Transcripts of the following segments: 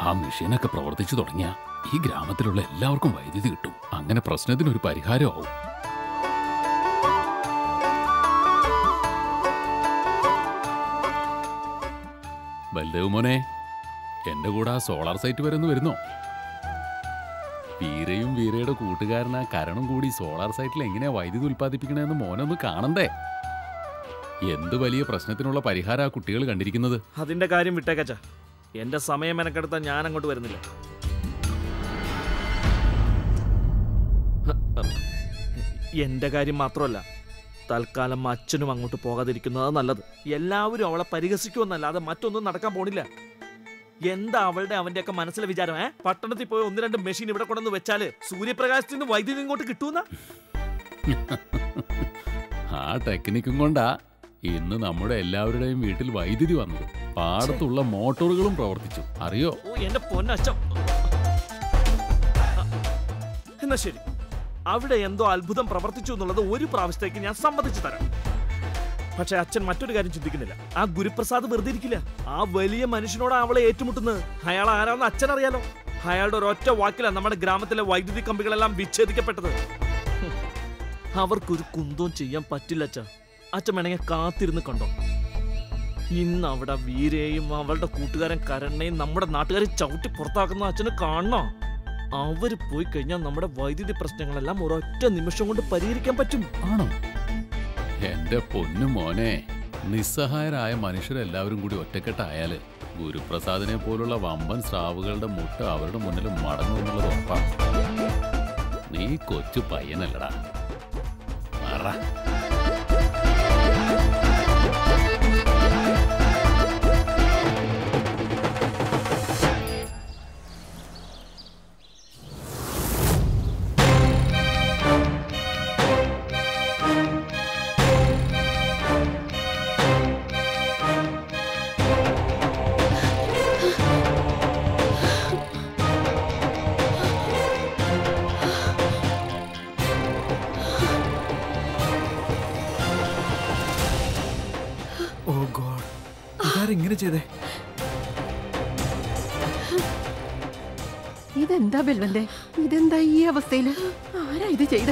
ആ മെഷീനൊക്കെ പ്രവർത്തിച്ചു തുടങ്ങിയ ഈ ഗ്രാമത്തിലുള്ള എല്ലാവർക്കും വൈദ്യുതി കിട്ടും അങ്ങനെ പ്രശ്നത്തിനൊരു പരിഹാരമാവും ബൽദേവ് മോനെ എന്റെ കൂടെ ആ സോളാർ സൈറ്റ് വരെ ഒന്ന് വരുന്നോ വീരയും വീരയുടെ കൂട്ടുകാരൻ ആ കരണം കൂടി സോളാർ സൈറ്റിൽ എങ്ങനെയാ വൈദ്യുതി ഉൽപ്പാദിപ്പിക്കണമെന്ന് മോനൊന്ന് കാണണ്ടേ എന്ത് വലിയ പ്രശ്നത്തിനുള്ള പരിഹാരം ആ കുട്ടികൾ കണ്ടിരിക്കുന്നത് അതിന്റെ കാര്യം വിട്ടേക്കച്ച എന്റെ സമയം മെനക്കെടുത്താൽ ഞാൻ അങ്ങോട്ട് വരുന്നില്ല എന്റെ കാര്യം മാത്രമല്ല തൽക്കാലം അച്ഛനും അങ്ങോട്ട് പോകാതിരിക്കുന്നത് നല്ലത് എല്ലാവരും അവളെ പരിഹസിക്കുമെന്നല്ലാതെ മറ്റൊന്നും നടക്കാൻ പോണില്ല എന്താ അവളുടെ അവന്റെ ഒക്കെ മനസ്സിലെ വിചാരം ഏ പട്ടണത്തിൽ പോയി ഒന്ന് രണ്ട് മെഷീൻ ഇവിടെ കൊണ്ടുവന്ന് വെച്ചാല് സൂര്യപ്രകാശത്തിൽ നിന്ന് വൈദ്യുതി ഇങ്ങോട്ട് കിട്ടൂന്ന ആ ടെക്നിക്കും കൊണ്ടാ ഇന്ന് നമ്മുടെ എല്ലാവരുടെയും വീട്ടിൽ വൈദ്യുതി വന്നത് പാടത്തുള്ള മോട്ടോറുകളും പ്രവർത്തിച്ചു അറിയോ ഓ എന്റെ പൊന്നച്ഛൻ എന്നാ ശരി അവിടെ എന്തോ അത്ഭുതം പ്രവർത്തിച്ചു എന്നുള്ളത് ഒരു പ്രാവശ്യത്തേക്ക് ഞാൻ സമ്മതിച്ചു തരാം പക്ഷെ അച്ഛൻ മറ്റൊരു കാര്യം ചിന്തിക്കുന്നില്ല ആ ഗുരുപ്രസാദ് വെറുതെ ഇരിക്കില്ല ആ വലിയ മനുഷ്യനോട് അവളെ ഏറ്റുമുട്ടുന്നത് അയാൾ ആരാന്ന് അച്ഛൻ അറിയാലോ അയാളുടെ ഒരൊറ്റ വാക്കിലാണ് നമ്മുടെ ഗ്രാമത്തിലെ വൈദ്യുതി കമ്പികളെല്ലാം വിച്ഛേദിക്കപ്പെട്ടത് ഹും. അവർക്കൊരു കുന്തവും ചെയ്യാൻ പറ്റില്ല അച്ഛ അച്ഛൻ വേണമെങ്കിൽ കാത്തിരുന്ന് കണ്ടോ ഇന്ന് അവിടെ വീരയെയും അവളുടെ കൂട്ടുകാരൻ കരണ്ണയും നമ്മുടെ നാട്ടുകാരെ ചവിട്ടി പുറത്താക്കുന്ന അച്ഛന് കാണണോ അവര് പോയി കഴിഞ്ഞാൽ നമ്മുടെ വൈദ്യുതി പ്രശ്നങ്ങളെല്ലാം ഒരൊറ്റ നിമിഷം കൊണ്ട് പരിഹരിക്കാൻ പറ്റും ആണോ എന്റെ പൊന്നു മോനെ നിസ്സഹായരായ മനുഷ്യരെല്ലാവരും കൂടി ഒറ്റക്കെട്ടായാല് ഗുരുപ്രസാദിനെ പോലുള്ള വമ്പൻ സ്രാവുകളുടെ മുട്ട അവരുടെ മുന്നിൽ മടങ്ങുമെന്നുള്ളത് ഉറപ്പാണ് നീ കൊച്ചു പയ്യനല്ലടാ മാറ ഓ ഗോഡ് ഇതാരെങ്ങനെ ചെയ്തേ ഇതെന്താ ബൽവന്തേ ഇതെന്താ ഈ അവസ്ഥയില് ആരാ ഇത് ചെയ്ത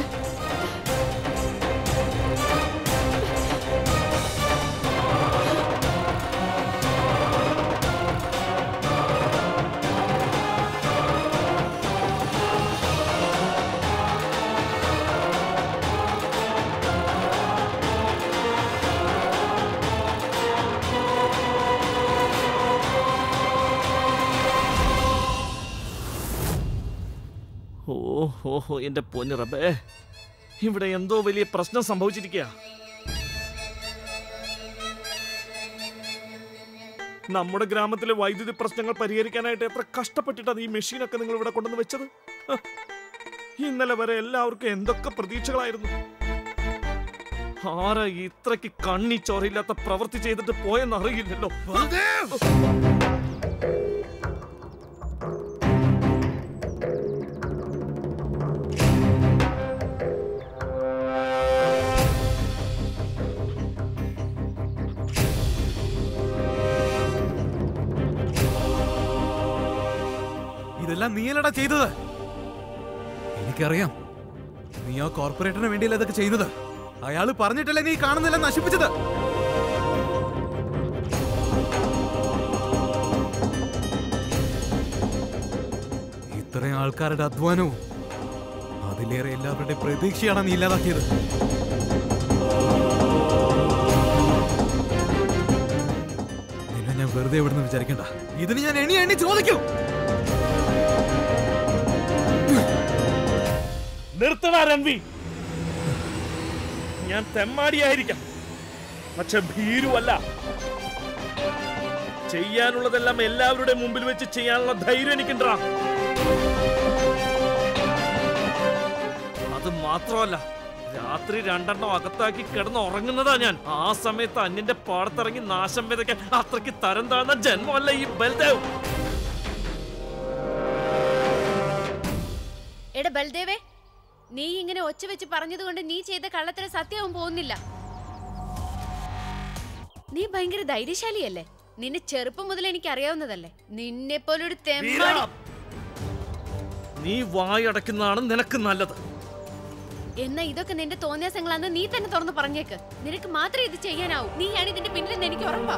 ഓ ഓ ഓ, എന്റെ പൊന്നു റബ്ബേ ഇവിടെ എന്തോ വലിയ പ്രശ്നം സംഭവിച്ചിരിക്കുക നമ്മുടെ ഗ്രാമത്തിലെ വൈദ്യുതി പ്രശ്നങ്ങൾ പരിഹരിക്കാനായിട്ട് എത്ര കഷ്ടപ്പെട്ടിട്ടാണ് ഈ മെഷീനൊക്കെ നിങ്ങൾ ഇവിടെ കൊണ്ടുവന്ന് വെച്ചത് ഹ. ഇന്നലെ വരെ എല്ലാവർക്കും എന്തൊക്കെ പ്രതീക്ഷകളായിരുന്നു ആരാ ഇത്രയ്ക്ക് കണ്ണി ചോരയില്ലാത്ത പ്രവൃത്തി ചെയ്തിട്ട് പോയെന്ന് അറിയില്ലല്ലോ ഇതെല്ലാം നീയല്ലടാ ചെയ്തത് എനിക്കറിയാം നീ ആ കോർപ്പറേറ്ററിന് വേണ്ടിയല്ല ഇതൊക്കെ ചെയ്യുന്നത് അയാള് പറഞ്ഞിട്ടല്ലേ നീ കാണുന്നില്ല നശിപ്പിച്ചത് ഇത്രയും ആൾക്കാരുടെ അധ്വാനവും അതിലേറെ എല്ലാവരുടെ പ്രതീക്ഷയാണ് നീ ഇല്ലാതാക്കിയത് നിന്നെ ഞാൻ വെറുതെ ഇവിടുന്ന് വിചാരിക്കണ്ട ഇതിന് ഞാൻ എണ്ണി എണ്ണി ചോദിക്കും നിർത്തണ രൺവി ഞാൻ തെമ്മാടിയായിരിക്കാം പക്ഷെ ഭീരുവല്ല ചെയ്യാനുള്ളതെല്ലാം എല്ലാവരുടെ മുമ്പിൽ വെച്ച് ചെയ്യാനുള്ള ധൈര്യം എനിക്കുണ്ടാ അത് മാത്രമല്ല രാത്രി രണ്ടെണ്ണം അകത്താക്കി കിടന്ന് ഉറങ്ങുന്നതാ ഞാൻ ആ സമയത്ത് അന്യന്റെ പാടത്തിറങ്ങി നാശം വിതയ്ക്കാൻ അത്രയ്ക്ക് തരം താഴ്ന്ന ജന്മമല്ല ഈ ബൽദേവ് എടാ ബൽദേവേ നീ ഇങ്ങനെ ഒച്ച വെച്ച് പറഞ്ഞതുകൊണ്ട് നീ ചെയ്ത കള്ളത്തിന് സത്യവും പോകുന്നില്ല നീ ഭയങ്കര ധൈര്യശാലിയല്ലേ നിന്നെ ചെറുപ്പം മുതൽ എനിക്ക് അറിയാവുന്നതല്ലേ നിന്നെ പോലൊരു വീര! തെമ്മാടി നീ വായടക്കുന്നതാണ് നിനക്ക് നല്ലത് എന്നാ ഇതൊക്കെ നിന്റെ തോന്നിയാസങ്ങളാന്ന് നീ തന്നെ തുറന്ന് പറഞ്ഞേക്ക് നിനക്ക് മാത്രമേ ഇത് ചെയ്യാനാവൂ നീയാണ് ഇതിന്റെ പിന്നിലെന്ന് എനിക്ക് ഉറപ്പാ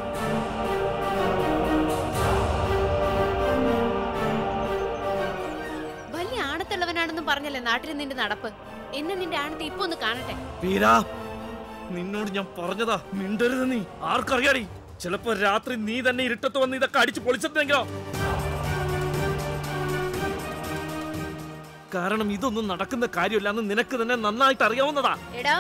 വലിയ ആണത്തുള്ളവനാണെന്നും പറഞ്ഞല്ലേ നാട്ടിൽ നിന്റെ നടപ്പ് എന്നെ നിന്റെ ആണത്തെ ഇപ്പൊ ഒന്ന് കാണട്ടെ വീരാ നിന്നോട് ഞാൻ പറഞ്ഞതാ മിണ്ടരുത് നീ ആർക്കറിയാടി ചിലപ്പോ രാത്രി നീ തന്നെ ഇരുട്ടത്ത് വന്ന് ഇതൊക്കെ അടിച്ചു പൊളിച്ചെന്നെങ്കിലോ കാരണം ഇതൊന്നും നടക്കുന്ന കാര്യമില്ലെന്ന് നിനക്ക് തന്നെ നന്നായിട്ട് അറിയാവുന്നതാ എടാ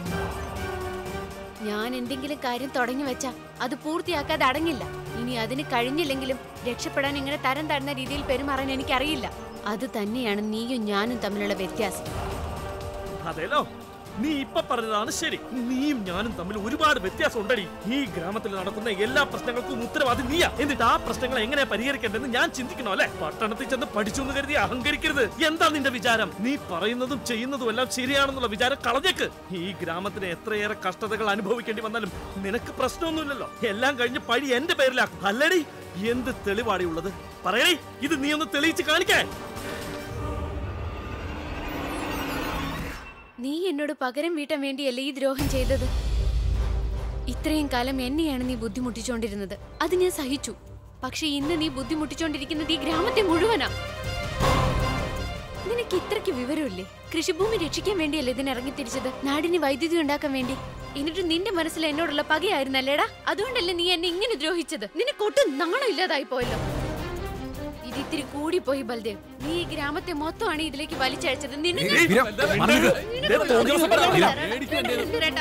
ഞാൻ എന്തെങ്കിലും കാര്യം തുടങ്ങി വെച്ചാ അത് പൂർത്തിയാക്കാതെ അടങ്ങില്ല ഇനി അതിന് കഴിഞ്ഞില്ലെങ്കിലും രക്ഷപ്പെടാൻ ഇങ്ങനെ തരം താഴ്ന്ന രീതിയിൽ പെരുമാറാൻ എനിക്കറിയില്ല അത് തന്നെയാണ് നീയും ഞാനും തമ്മിലുള്ള വ്യത്യാസം അതേലോ നീ ഇപ്പൊ പറഞ്ഞതാണ് ശരി നീയും ഞാനും തമ്മിൽ ഒരുപാട് വ്യത്യാസം ഉണ്ടടി ഈ ഗ്രാമത്തിൽ നടക്കുന്ന എല്ലാ പ്രശ്നങ്ങൾക്കും ഉത്തരവാദി നീയാ എന്നിട്ട് ആ പ്രശ്നങ്ങൾ എങ്ങനെയാ പരിഹരിക്കേണ്ടതെന്ന് ഞാൻ ചിന്തിക്കണോ അല്ലെ പട്ടണത്തിൽ ചെന്ന് പഠിച്ചു എന്ന് കരുതി അഹങ്കരിക്കരുത് എന്താ നിന്റെ വിചാരം നീ പറയുന്നതും ചെയ്യുന്നതും എല്ലാം ശരിയാണെന്നുള്ള വിചാരം കളഞ്ഞേക്ക് ഈ ഗ്രാമത്തിന് എത്രയേറെ കഷ്ടതകൾ അനുഭവിക്കേണ്ടി വന്നാലും നിനക്ക് പ്രശ്നമൊന്നുമില്ലല്ലോ എല്ലാം കഴിഞ്ഞ് പഴി എന്റെ പേരിലാക്കും അല്ലടി എന്ത് തെളിവാടി ഉള്ളത് പറയണേ ഇത് നീ ഒന്ന് തെളിയിച്ച് കാണിക്കേ നീ എന്നോട് പകരം വീട്ടാൻ വേണ്ടിയല്ലേ ഈ ദ്രോഹം ചെയ്തത് ഇത്രയും കാലം എന്നെയാണ് നീ ബുദ്ധിമുട്ടിച്ചോണ്ടിരുന്നത് അത് ഞാൻ സഹിച്ചു പക്ഷെ ഇന്ന് നീ ബുദ്ധിമുട്ടിച്ചോണ്ടിരിക്കുന്നത് ഈ ഗ്രാമത്തെ മുഴുവനാ നിനക്ക് ഇത്രയ്ക്ക് വിവരമില്ലേ കൃഷിഭൂമി രക്ഷിക്കാൻ വേണ്ടിയല്ലേ ഇതിന് ഇറങ്ങിത്തിരിച്ചത് നാടിന് വൈദ്യുതി ഉണ്ടാക്കാൻ വേണ്ടി എന്നിട്ട് നിന്റെ മനസ്സിൽ എന്നോടുള്ള പകയായിരുന്നല്ലേടാ അതുകൊണ്ടല്ലേ നീ എന്നെ ഇങ്ങനെ ദ്രോഹിച്ചത് നിനക്ക് ഒട്ടും നാണം ഇല്ലാതായി പോയല്ലോ ഇത് ഇത്തിരി കൂടിപ്പോയി ബൽദേവ് നീ ഈ ഗ്രാമത്തെ മൊത്തമാണ് ഇതിലേക്ക് വലിച്ചഴച്ചത് നിന്നെ ഞാൻ- വീര, മാറി നിൽക്ക്. ദേ, തോന്നിയ ദിവസം പറഞ്ഞാ മതി. സുരേട്ടാ.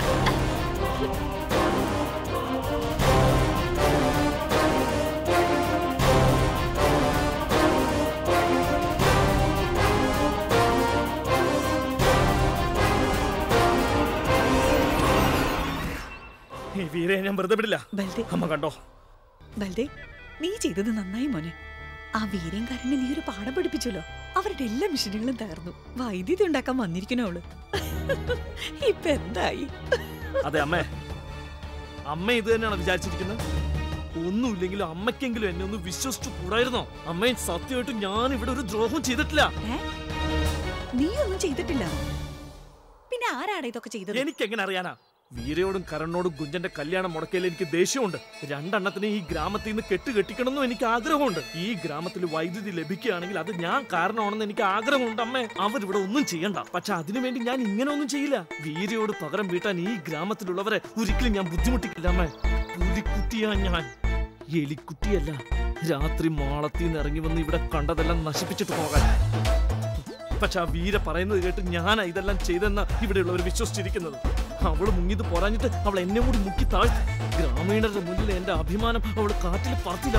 ഈ വീരയെ ഞാൻ വെറുതെ വിടില്ല ബൽദേ അമ്മ കണ്ടോ ബൽദേ നീ ചെയ്തത് നന്നായി മോനെ ആ വീര്യംകാരനെ നീ ഒരു പാഠം പഠിപ്പിച്ചല്ലോ അവരുടെ എല്ലാ മിഷനുകളും തകർന്നു വൈദ്യുതി ഉണ്ടാക്കാൻ വന്നിരിക്കണോ അവള് ഇപ്പൊ എന്തായി അതെ അമ്മേ അമ്മ ഇത് തന്നെയാണ് വിചാരിച്ചിരിക്കുന്നത് ഒന്നുമില്ലെങ്കിലും അമ്മയ്ക്കെങ്കിലും എന്നെ ഒന്ന് വിശ്വസിച്ചു കൂടായിരുന്നോ അമ്മയും സത്യമായിട്ടും ഞാൻ ഇവിടെ ഒരു ദ്രോഹം ചെയ്തിട്ടില്ല ഏ? നീ ഒന്നും ചെയ്തിട്ടില്ല പിന്നെ ആരാണ് ഇതൊക്കെ ചെയ്തത് എനിക്ക് എങ്ങനെ അറിയാനാ വീരയോടും കരണിനോടും ഗുഞ്ചന്റെ കല്യാണം മുടക്കിയതിൽ എനിക്ക് ദേഷ്യമുണ്ട് രണ്ടെണ്ണത്തിന് ഈ ഗ്രാമത്തിൽ നിന്ന് കെട്ട് കെട്ടിക്കണമെന്നും എനിക്ക് ആഗ്രഹമുണ്ട് ഈ ഗ്രാമത്തിൽ വൈദ്യുതി ലഭിക്കുകയാണെങ്കിൽ അത് ഞാൻ കാരണമാണെന്ന് എനിക്ക് ആഗ്രഹമുണ്ട് അമ്മേ അവരിവിടെ ഒന്നും ചെയ്യണ്ട പക്ഷെ അതിനുവേണ്ടി ഞാൻ ഇങ്ങനെ ഒന്നും ചെയ്യില്ല വീരയോട് പകരം വീട്ടാൻ ഈ ഗ്രാമത്തിലുള്ളവരെ ഒരിക്കലും ഞാൻ ബുദ്ധിമുട്ടിക്കില്ല അമ്മേ പുലിക്കുട്ടിയാ ഞാൻ എലിക്കുട്ടിയല്ല രാത്രി മാളത്തിൽ നിന്ന് ഇറങ്ങി വന്ന് ഇവിടെ കണ്ടതെല്ലാം നശിപ്പിച്ചിട്ട് പോകാൻ പക്ഷെ ആ വീര പറയുന്നത് കേട്ട് ഞാനാ ഇതെല്ലാം ചെയ്തെന്ന ഇവിടെയുള്ളവർ വിശ്വസിച്ചിരിക്കുന്നത് അവള് മുങ്ങിയത് പോരാഞ്ഞിട്ട് അവൾ എന്നെ കൂടി മുക്കി താഴ്ത്തി ഗ്രാമീണരുടെ മുന്നിൽ എന്റെ അഭിമാനം അവൾ കാറ്റിൽ പറത്തില്ല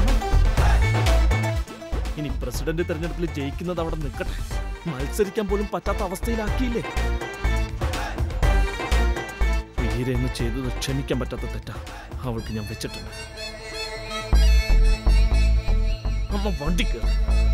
ഇനി പ്രസിഡന്റ് തെരഞ്ഞെടുപ്പിൽ ജയിക്കുന്നത് അവിടെ നിൽക്കട്ടെ മത്സരിക്കാൻ പോലും പറ്റാത്ത അവസ്ഥയിലാക്കിയില്ലേ വീര എന്ന് ചെയ്തത് ക്ഷമിക്കാൻ പറ്റാത്ത തെറ്റാ അവൾക്ക് ഞാൻ വെച്ചിട്ടുണ്ട് അമ്മ വണ്ടി കയറി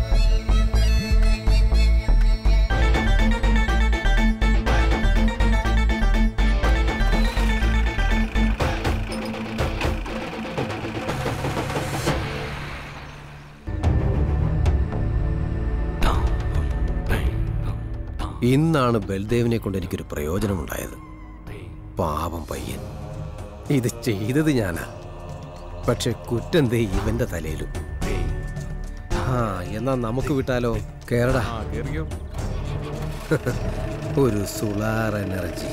ഇന്നാണ് ബൽദേവിനെ കൊണ്ട് എനിക്കൊരു പ്രയോജനമുണ്ടായത് പാവം പയ്യൻ ഇത് ചെയ്തത് ഞാനാ പക്ഷെ കുറ്റം ദേ ഇവന്റെ തലയിലും ആ എന്നാ നമുക്ക് വിട്ടാലോ കേരടാ ആ കേറിയോ ഒരു സുളാർ എനർജി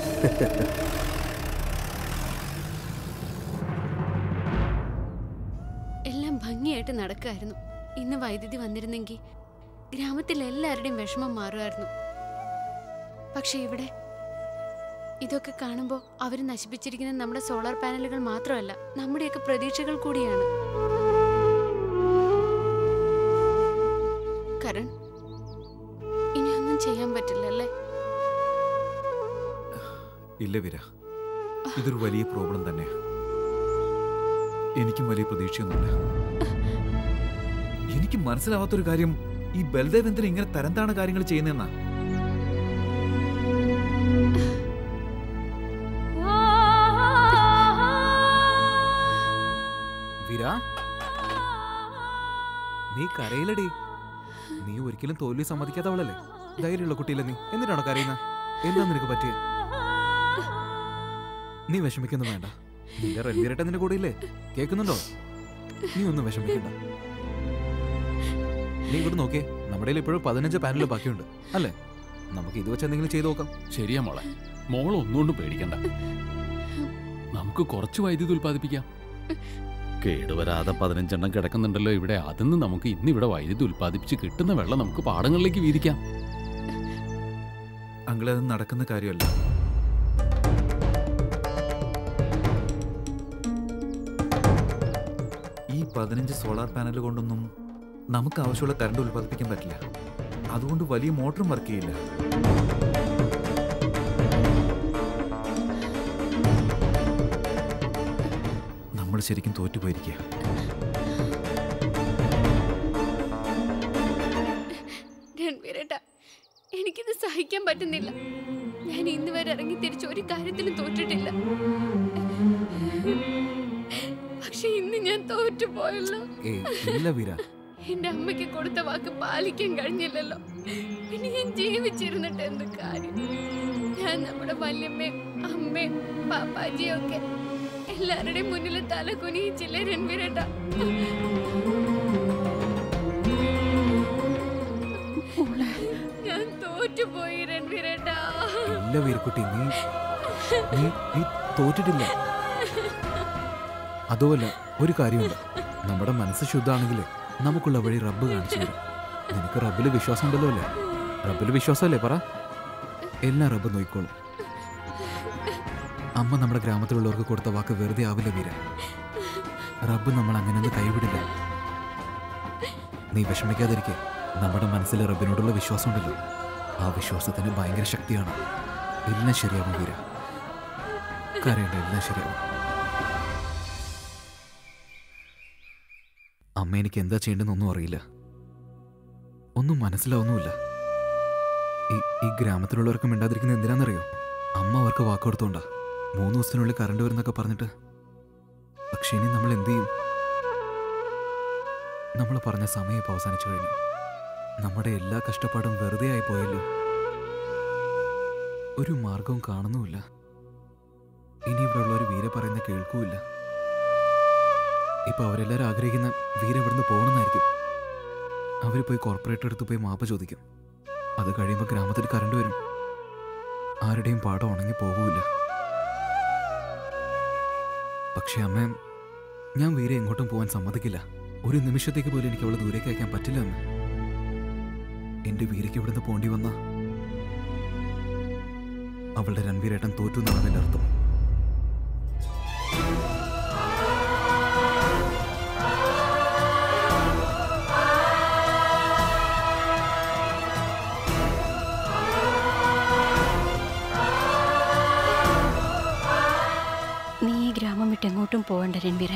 എല്ലാം ഭംഗിയായിട്ട് നടക്കായിരുന്നു ഇന്ന് വൈദ്യുതി വന്നിരുന്നെങ്കിൽ ഗ്രാമത്തിൽ എല്ലാവരുടെയും വിഷമം മാറുമായിരുന്നു പക്ഷെ ഇവിടെ ഇതൊക്കെ കാണുമ്പോൾ അവർ നശിപ്പിച്ചിരിക്കുന്ന നമ്മുടെ സോളാർ പാനലുകൾ മാത്രമല്ല നമ്മുടെയൊക്കെ പ്രതീക്ഷകൾ കൂടിയാണ് കരൺ ഇനിയൊന്നും ചെയ്യാൻ പറ്റില്ലല്ലേ ഇല്ല വീര ഇതൊരു വലിയ പ്രോബ്ലം തന്നെയാ എനിക്കും വലിയ പ്രതീക്ഷയൊന്നുമില്ല എനിക്ക് മനസ്സിലാവാത്തൊരു കാര്യം ഈ ബൽദേവ് എന്തിനാ ഇങ്ങനെ തരംതാണ കാര്യങ്ങൾ ചെയ്യുന്നതെന്നാ വീര നീ കരയിലടി നീ ഒരിക്കലും തോൽവി സമ്മതിക്കാത്തവളല്ലേ ധൈര്യമുള്ള കുട്ടിയില്ല നീ എന്നിട്ടാണോ കരയുന്ന എന്താ നിനക്ക് പറ്റിയ നീ വിഷമിക്കുന്നു വേണ്ട നിന്റെ റെൽവിരട്ട നിന്റെ കൂടെ ഇല്ലേ കേൾക്കുന്നുണ്ടോ നീ ഒന്നും വിഷമിക്കണ്ട നീ ഇവിടെ നോക്കിയേ നമ്മുടെ കയ്യിൽ ഇപ്പോഴും പതിനഞ്ച് പാനൽ ബാക്കിയുണ്ട് അല്ലേ നമുക്ക് ഇത് വെച്ച് എന്തെങ്കിലും ചെയ്തു നോക്കാം ശരിയാ മോളെ മോൾ ഒന്നുകൊണ്ടും പേടിക്കണ്ട നമുക്ക് കുറച്ച് വൈദ്യുതി ഉൽപ്പാദിപ്പിക്കാം കേടുവരാതെ പതിനഞ്ചെണ്ണം കിടക്കുന്നുണ്ടല്ലോ ഇവിടെ അതിന്ന് നമുക്ക് ഇന്ന് ഇവിടെ വൈദ്യുതി ഉൽപ്പാദിപ്പിച്ച് കിട്ടുന്ന വെള്ളം നമുക്ക് പാടങ്ങളിലേക്ക് വീതിക്കാം അങ്കിളെ അത് നടക്കുന്ന കാര്യമല്ല ഈ പതിനഞ്ച് സോളാർ പാനൽ കൊണ്ടൊന്നും നമുക്ക് ആവശ്യമുള്ള കറണ്ട് ഉൽപ്പാദിപ്പിക്കാൻ പറ്റില്ല അതുകൊണ്ട് വലിയ മോട്ടറും വർക്ക് ചെയ്യില്ല നമ്മൾ ശരിക്കും തോറ്റുപോയിരിക്കുക രൺവീരേട്ടാ എനിക്കിത് സഹിക്കാൻ പറ്റുന്നില്ല ഞാൻ ഇന്ന് വരെ ഇറങ്ങി തിരിച്ച് ഒരു കാര്യത്തിലും തോറ്റിട്ടില്ല പക്ഷെ ഇന്ന് ഞാൻ തോറ്റുപോയല്ലോ ഏയ് ഇല്ല വീര എന്റെ അമ്മയ്ക്ക് കൊടുത്ത വാക്ക് പാലിക്കാൻ കഴിഞ്ഞില്ലല്ലോ പിന്നെ ഞാൻ ജീവിച്ചിരുന്നിട്ട് എന്ത് കാര്യം ഞാൻ നമ്മുടെ വല്യമ്മയും അമ്മയും പാപ്പാജിയും ഒക്കെ എല്ലാവരുടെയും മുന്നിൽ തല കുനിയിച്ചില്ലേ രൺവീരേട്ടാ ഞാൻ തോറ്റുപോയി രൺവീരേട്ടാ ഇല്ല വീരക്കുട്ടി നീ നീ നീ തോറ്റിട്ടില്ല അതുമല്ല ഒരു കാര്യമുണ്ട് നമ്മുടെ മനസ്സ് ശുദ്ധമാണെങ്കിൽ നമുക്കുള്ള വഴി റബ്ബ് കാണിച്ചു തരും നിനക്ക് റബ്ബിൽ വിശ്വാസം ഉണ്ടല്ലോ അല്ലേ റബ്ബിൽ വിശ്വാസമല്ലേ പറ എല്ലാം റബ്ബ് നോക്കിക്കോളും അമ്മ നമ്മുടെ ഗ്രാമത്തിലുള്ളവർക്ക് കൊടുത്ത വാക്ക് വെറുതെ ആവില്ല വീര റബ്ബ് നമ്മൾ അങ്ങനെയൊന്നും കൈവിടില്ല നീ വിഷമിക്കാതിരിക്കെ നമ്മുടെ മനസ്സിൽ റബ്ബിനോടുള്ള വിശ്വാസം ഉണ്ടല്ലോ ആ വിശ്വാസത്തിന് ഭയങ്കര ശക്തിയാണ് എല്ലാം ശരിയാവും വീര കരയണ്ട എല്ലാം ശരിയാവും അമ്മ എനിക്ക് എന്താ ചെയ്യേണ്ടതെന്നൊന്നും അറിയില്ല ഒന്നും മനസ്സിലാവുന്നുമില്ല ഈ ഈ ഗ്രാമത്തിലുള്ളവർക്ക് മിണ്ടാതിരിക്കുന്നത് എന്തിനാണെന്നറിയോ അമ്മ അവർക്ക് വാക്ക് കൊടുത്തോണ്ടാ മൂന്ന് ദിവസത്തിനുള്ളിൽ കറണ്ട് വരുന്നൊക്കെ പറഞ്ഞിട്ട് പക്ഷേ ഇനി നമ്മൾ എന്ത് ചെയ്യും നമ്മൾ പറഞ്ഞ സമയം ഇപ്പോൾ അവസാനിച്ചു കഴിഞ്ഞു നമ്മുടെ എല്ലാ കഷ്ടപ്പാടും വെറുതെ ആയി പോയല്ലോ ഒരു മാർഗവും കാണുന്നുമില്ല ഇനി ഇവിടെ ഉള്ളവർ വീര പറയുന്ന കേൾക്കൂല ഇപ്പൊ അവരെല്ലാരും ആഗ്രഹിക്കുന്ന വീര ഇവിടുന്ന് പോകണമെന്നായിരിക്കും അവർ പോയി കോർപ്പറേറ്റർ അടുത്ത് പോയി മാപ്പ് ചോദിക്കും അത് കഴിയുമ്പോൾ ഗ്രാമത്തിൽ കറണ്ട് വരും ആരുടെയും പാടം ഉണങ്ങി പോകൂല പക്ഷെ അമ്മ ഞാൻ വീരെ എങ്ങോട്ടും പോകാൻ സമ്മതിക്കില്ല ഒരു നിമിഷത്തേക്ക് പോലും എനിക്ക് അവളെ ദൂരേക്ക് അയക്കാൻ പറ്റില്ല അമ്മ എന്റെ വീരയ്ക്ക് ഇവിടുന്ന് പോണ്ടി വന്ന അവളുടെ രൺവീരേട്ടൻ തോറ്റു എന്നാണ് എൻ്റെ അർത്ഥം നീ ഈ ഗ്രാമം വിട്ട് എങ്ങോട്ടും പോകണ്ട രൺവീറെ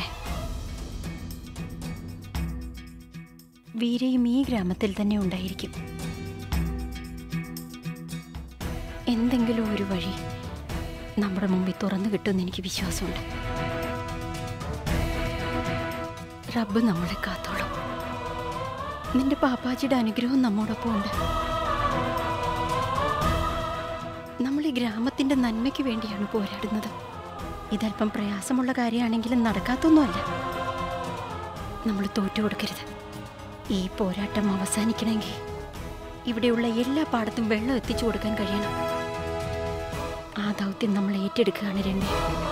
വീരയും ഈ ഗ്രാമത്തിൽ തന്നെ ഉണ്ടായിരിക്കും എന്തെങ്കിലും ഒരു വഴി നമ്മുടെ മുമ്പിൽ തുറന്നു കിട്ടുമെന്ന് എനിക്ക് വിശ്വാസമുണ്ട് റബ്ബ് നമ്മളെ കാത്തോളും നിന്റെ പാപ്പാജിയുടെ അനുഗ്രഹം നമ്മോടൊപ്പം ഉണ്ട് നമ്മൾ ഈ ഗ്രാമത്തിന്റെ നന്മയ്ക്ക് വേണ്ടിയാണ് പോരാടുന്നത് ഇതല്പം പ്രയാസമുള്ള കാര്യമാണെങ്കിലും നടക്കാത്തൊന്നുമല്ല നമ്മൾ തോറ്റു കൊടുക്കരുത് ഈ പോരാട്ടം അവസാനിക്കണമെങ്കിൽ ഇവിടെയുള്ള എല്ലാ പാടത്തും വെള്ളം എത്തിച്ചു കൊടുക്കാൻ കഴിയണം ആ ദൗത്യം നമ്മൾ ഏറ്റെടുക്കുകയാണ് രണ്ടേ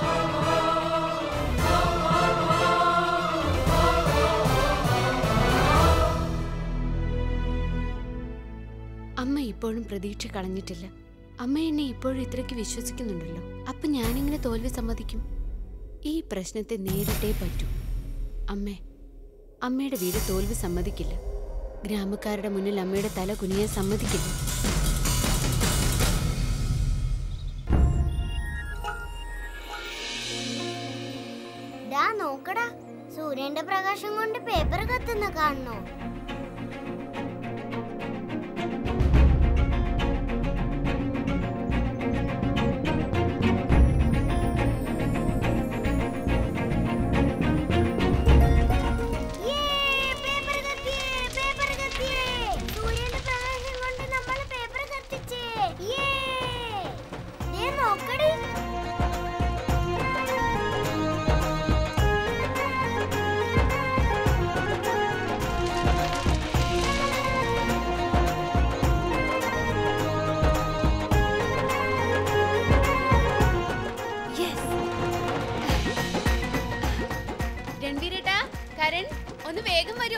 അമ്മ ഇപ്പോഴും പ്രതീക്ഷ കളഞ്ഞിട്ടില്ല അമ്മ എന്നെ ഇപ്പോഴും ഇത്രയ്ക്ക് വിശ്വസിക്കുന്നുണ്ടല്ലോ അപ്പൊ ഞാനിങ്ങനെ തോൽവി സമ്മതിക്കും ഈ പ്രശ്നത്തെ നേരിട്ടേ പറ്റൂ അമ്മേ അമ്മയുടെ വീട് തോൽവി സമ്മതിക്കില്ല ഗ്രാമക്കാരുടെ മുന്നിൽ അമ്മയുടെ തല കുനിയാൻ സമ്മതിക്കില്ല ദാ നോക്കടാ സൂര്യന്റെ പ്രകാശം കൊണ്ട് പേപ്പർ കത്തുന്ന കാണണോ യേ, പേപ്പർ കത്തിയേ!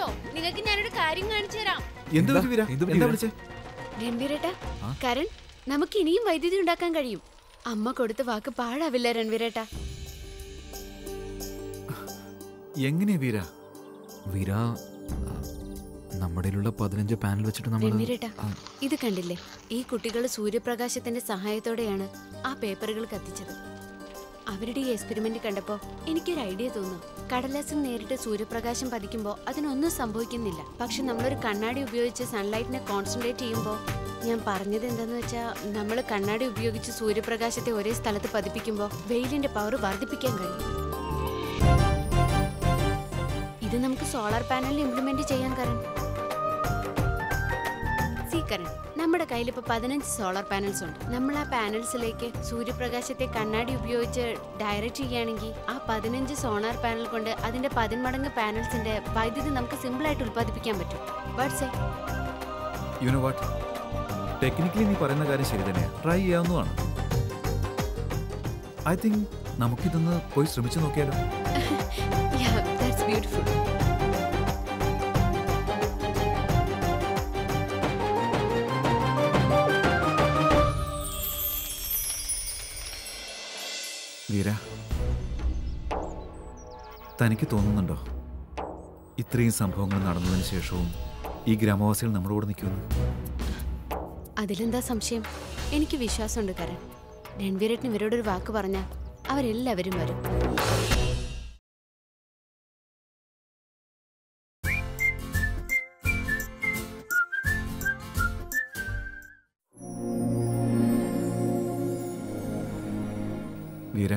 കേട്ടോ നിങ്ങൾക്ക് ഞാനൊരു കാര്യം കാണിച്ചു തരാം എന്ത് പറ്റി വീര എന്ത് പറ്റി എന്താ വീര? വിളിച്ചേ രൺവീരേട്ട ആ? കരൺ നമുക്ക് ഇനിയും വൈദ്യുതി ഉണ്ടാക്കാൻ കഴിയും അമ്മ കൊടുത്ത വാക്ക് പാഴാവില്ല രൺവീരേട്ട എങ്ങനെയാ വീര വീര നമ്മുടെ കയ്യിലുള്ള പതിനഞ്ച് പാനൽ വെച്ചിട്ട് നമ്മൾ രൺവീരേട്ട ഇത് കണ്ടില്ലേ ഈ കുട്ടികൾ സൂര്യപ്രകാശത്തിന്റെ സഹായത്തോടെയാണ് ആ പേപ്പറുകൾ കത്തിച്ചത് അവരുടെ ഈ എക്സ്പെരിമെന്റ് കണ്ടപ്പോ എനിക്കൊരു ഐഡിയ തോന്നും കടലാസിൽ നേരിട്ട് സൂര്യപ്രകാശം പതിക്കുമ്പോൾ അതിനൊന്നും സംഭവിക്കുന്നില്ല പക്ഷെ നമ്മളൊരു കണ്ണാടി ഉപയോഗിച്ച് സൺലൈറ്റിനെ കോൺസെൻട്രേറ്റ് ചെയ്യുമ്പോൾ ഞാൻ പറഞ്ഞത് എന്താന്ന് വെച്ചാൽ നമ്മൾ കണ്ണാടി ഉപയോഗിച്ച് സൂര്യപ്രകാശത്തെ ഒരേ സ്ഥലത്ത് പതിപ്പിക്കുമ്പോൾ വെയിലിന്റെ പവർ വർദ്ധിപ്പിക്കാൻ കഴിയും ഇത് നമുക്ക് സോളാർ പാനലിൽ ഇംപ്ലിമെന്റ് ചെയ്യാൻ കാരണം സീക്കരൻ നമ്മുടെ കയ്യിൽ ഇപ്പൊ പതിനഞ്ച് സോളാർ പാനൽസ് ഉണ്ട് നമ്മൾ ആ പാനൽസിലേക്ക് സൂര്യപ്രകാശത്തെ കണ്ണാടി ഉപയോഗിച്ച് ഡയറക്റ്റ് ചെയ്യുകയാണെങ്കിൽ ആ പതിനഞ്ച് സോളാർ പാനൽ കൊണ്ട് അതിന്റെ പതിന്മടങ്ങ് പാനൽസിന്റെ വൈദ്യുതി നമുക്ക് സിമ്പിൾ ആയിട്ട് ഉൽപ്പാദിപ്പിക്കാൻ പറ്റും വാട്സേ യുനോ വാട്ട് ടെക്നിക്കലി നീ പറയുന്ന കാര്യം ശരി തന്നെയാ ട്രൈ ചെയ്യാവുന്നതാണ് ഐ തിങ്ക് നമുക്കിതൊന്ന് പോയി ശ്രമിച്ചു നോക്കിയാലോ ദാറ്റ്സ് ബ്യൂട്ടിഫുൾ വീര തനിക്ക് തോന്നുന്നുണ്ടോ ഇത്രയും സംഭവങ്ങൾ നടന്നതിന് ശേഷവും ഈ ഗ്രാമവാസികൾ നമ്മുടെ കൂടെ നിൽക്കുന്നു അതിലെന്താ സംശയം എനിക്ക് വിശ്വാസമുണ്ട് കരൺ രൺവീരട്ടിന് ഇവരോടൊരു വാക്ക് പറഞ്ഞാൽ അവരെല്ലാവരും വരും വീര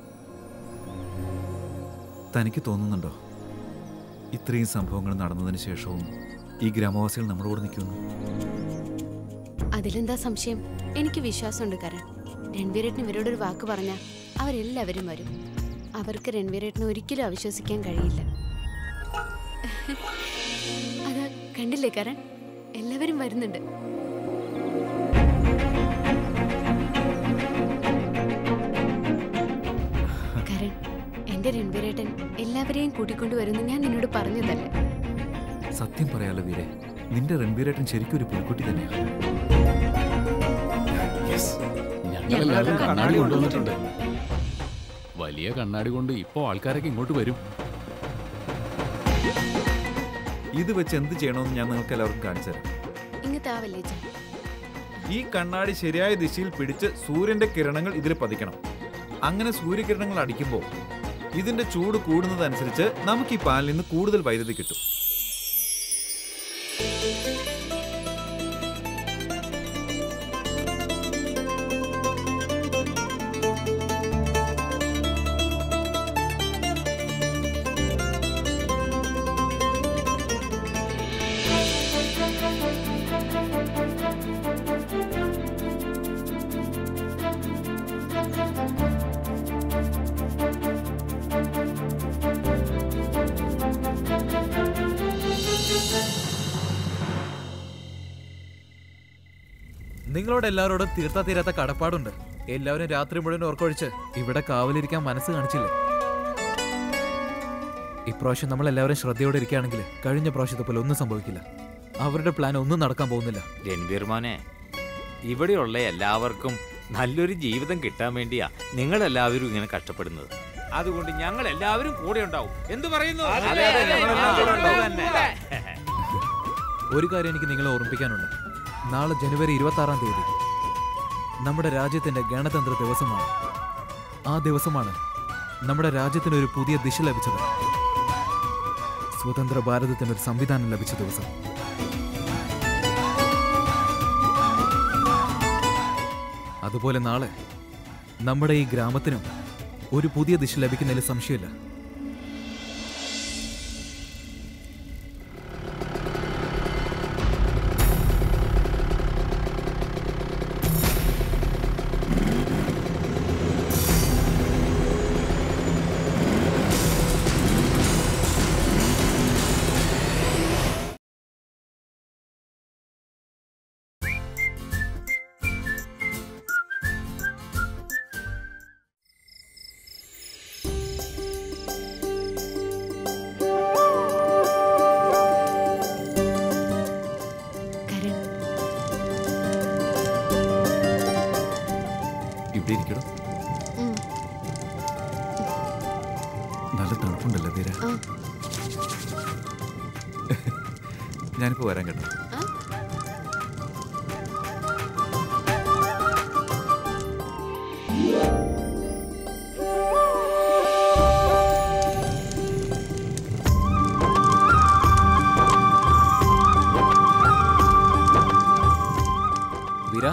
തനിക്ക് തോന്നുന്നുണ്ടോ ഇത്രയും സംഭവങ്ങൾ നടന്നതിന് ശേഷവും ഈ ഗ്രാമവാസികൾ നമ്മുടെ കൂടെ നിൽക്കുന്നു അതിലെന്താ സംശയം എനിക്ക് വിശ്വാസമുണ്ട് കരൺ രൺവീരേട്ടന് ഇവരോടൊരു വാക്ക് പറഞ്ഞാൽ അവരെല്ലാവരും വരും അവർക്ക് രൺവീരേട്ടനെ ഒരിക്കലും അവിശ്വസിക്കാൻ കഴിയില്ല അതാ കണ്ടില്ലേ കരൺ എല്ലാവരും വരുന്നുണ്ട് കരൺ എന്റെ രൺവീരേട്ടൻ എല്ലാവരെയും കൂട്ടിക്കൊണ്ടു വരുന്നു ഞാൻ നിന്നോട് പറഞ്ഞതല്ലേ സത്യം പറയാലോ വീരെ നിന്റെ രൺബീരേട്ടൻ ശരിക്കും ഒരു പുൽക്കുട്ടി തന്നെയാണ് ഞങ്ങളെല്ലാവരും കണ്ണാടി കൊണ്ടുവന്നിട്ടുണ്ട് വലിയ കണ്ണാടി കൊണ്ട് ഇപ്പോ ആൾക്കാരൊക്കെ ഇങ്ങോട്ട് വരും ഇത് വെച്ച് എന്ത് ചെയ്യണമെന്ന് ഞാൻ നിങ്ങൾക്ക് എല്ലാവർക്കും കാണിച്ചു തരാം ഇങ്ങത്തെ ആ വല്ലേച്ച ഈ കണ്ണാടി ശരിയായ ദിശയിൽ പിടിച്ച് സൂര്യന്റെ കിരണങ്ങൾ ഇതിൽ പതിക്കണം അങ്ങനെ സൂര്യകിരണങ്ങൾ അടിക്കുമ്പോൾ ഇതിന്റെ ചൂട് കൂടുന്നതനുസരിച്ച് നമുക്ക് ഈ പാലിൽ നിന്ന് കൂടുതൽ വൈദ്യുതി കിട്ടും നിങ്ങളോട് എല്ലാവരോടും തീർത്താ തീരാത്ത കടപ്പാടുണ്ട് എല്ലാവരും രാത്രി മുഴുവൻ ഓർക്കൊഴിച്ച് ഇവിടെ കാവലിരിക്കാൻ മനസ്സ് കാണിച്ചില്ലേ ഇപ്രാവശ്യം നമ്മൾ എല്ലാവരും ശ്രദ്ധയോടെ ഇരിക്കുകയാണെങ്കിൽ കഴിഞ്ഞ പ്രാവശ്യത്തെ പോലെ ഒന്നും സംഭവിക്കില്ല അവരുടെ പ്ലാൻ ഒന്നും നടക്കാൻ പോകുന്നില്ല രൺവീർ മോനെ ഇവിടെയുള്ള എല്ലാവർക്കും നല്ലൊരു ജീവിതം കിട്ടാൻ വേണ്ടിയാ നിങ്ങൾ എല്ലാവരും ഇങ്ങനെ കഷ്ടപ്പെടുന്നത് അതുകൊണ്ട് ഞങ്ങൾ എല്ലാവരും കൂടെ ഉണ്ടാവും എന്ത് പറയുന്നു അതെ, അതെ, ഞങ്ങളെല്ലാം കൂടെ ഉണ്ടാവും. തന്നെ. ഒരു കാര്യം എനിക്ക് നിങ്ങളെ ഓർമ്മിപ്പിക്കാനുണ്ട് നാളെ ജനുവരി ഇരുപത്തി ആറാം തീയതി നമ്മുടെ രാജ്യത്തിന്റെ ഗണതന്ത്ര ദിവസമാണ് ആ ദിവസമാണ് നമ്മുടെ രാജ്യത്തിന് ഒരു പുതിയ ദിശ ലഭിച്ചത് സ്വതന്ത്ര ഭാരതത്തിന് ഒരു സംവിധാനം ലഭിച്ച ദിവസം അതുപോലെ നാളെ നമ്മുടെ ഈ ഗ്രാമത്തിനും ഒരു പുതിയ ദിശ ലഭിക്കുന്നതിൽ സംശയമില്ല ഇവിടെ ഇരിക്കടോ ഉം. നല്ല തണുപ്പുണ്ടല്ലോ തീരെ ആ. ഞാനിപ്പോ വരാൻ കേട്ടോ ആ? വീര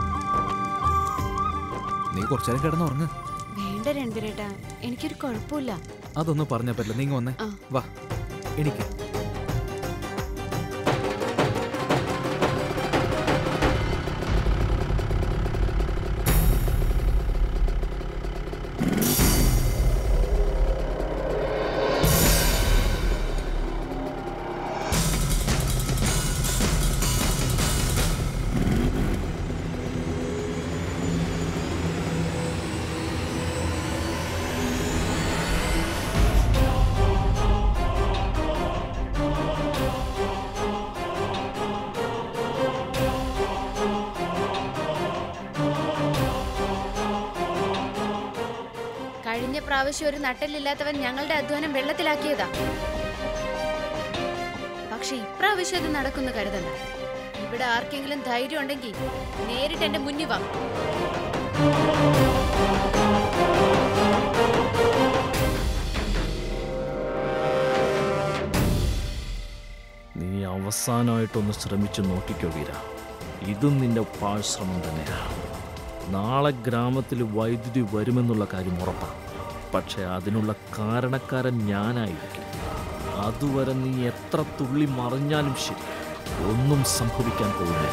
നീ കുറച്ചേരം കിടന്ന് ഉറങ്ങ് വേണ്ട രൺവീരേട്ടാ എനിക്കൊരു കുഴപ്പമില്ല അതൊന്നും പറഞ്ഞാ പറ്റില്ല നീங்க വന്നേ ആ. വാ എനിക്ക് കഴിഞ്ഞ പ്രാവശ്യം ഒരു നട്ടലില്ലാത്തവൻ ഞങ്ങളുടെ അധ്വാനം വെള്ളത്തിലാക്കിയതാ പക്ഷെ ഇപ്രാവശ്യം അത് നടക്കുന്ന കരുതണ്ട ഇവിടെ ആർക്കെങ്കിലും ധൈര്യം ഉണ്ടെങ്കിൽ നേരിട്ട് എന്റെ മുന്നിൽ വാ നീ അവസാനമായിട്ടൊന്ന് ശ്രമിച്ചു നോക്കിക്കോ വീര ഇതും നിന്റെ പാഴ്ശ്രമം തന്നെയാണ് നാളെ ഗ്രാമത്തിൽ വൈദ്യുതി വരുമെന്നുള്ള കാര്യം ഉറപ്പാണ് പക്ഷെ അതിനുള്ള കാരണക്കാരൻ ഞാനായിരിക്കും അതുവരെ നീ എത്ര തുള്ളി മറിഞ്ഞാലും ശരി ഒന്നും സംഭവിക്കാൻ പോകുന്നില്ല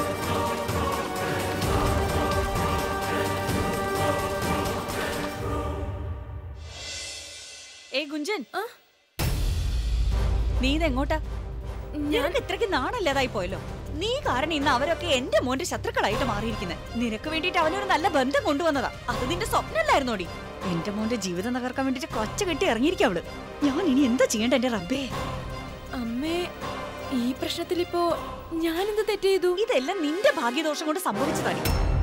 ഏ ഗുഞ്ചൻ നീ ഇതെങ്ങോട്ടാ നിനക്ക് ഇത്രയ്ക്ക് നാണല്ലാതായി പോയല്ലോ നീ കാരണം ഇന്ന് അവരൊക്കെ എന്റെ മോന്റെ ശത്രുക്കളായിട്ട് മാറിയിരിക്കുന്നത് നിനക്ക് വേണ്ടിയിട്ട് അവനൊരു നല്ല ബന്ധം കൊണ്ടുവന്നതാ അത് നിന്റെ സ്വപ്നമല്ലായിരുന്നോടി എന്റെ മോന്റെ ജീവിതം തകർക്കാൻ വേണ്ടിട്ട് കൊച്ച കെട്ടി ഇറങ്ങിയിരിക്കും അവള് ഞാൻ ഇനി എന്താ ചെയ്യണ്ട എന്റെ റബ്ബേ അമ്മേ ഈ പ്രശ്നത്തിൽ ഇപ്പോ ഞാനെന്ത് തെറ്റ് ചെയ്തു ഇതെല്ലാം നിന്റെ ഭാഗ്യദോഷം കൊണ്ട് സംഭവിച്ചതാണ്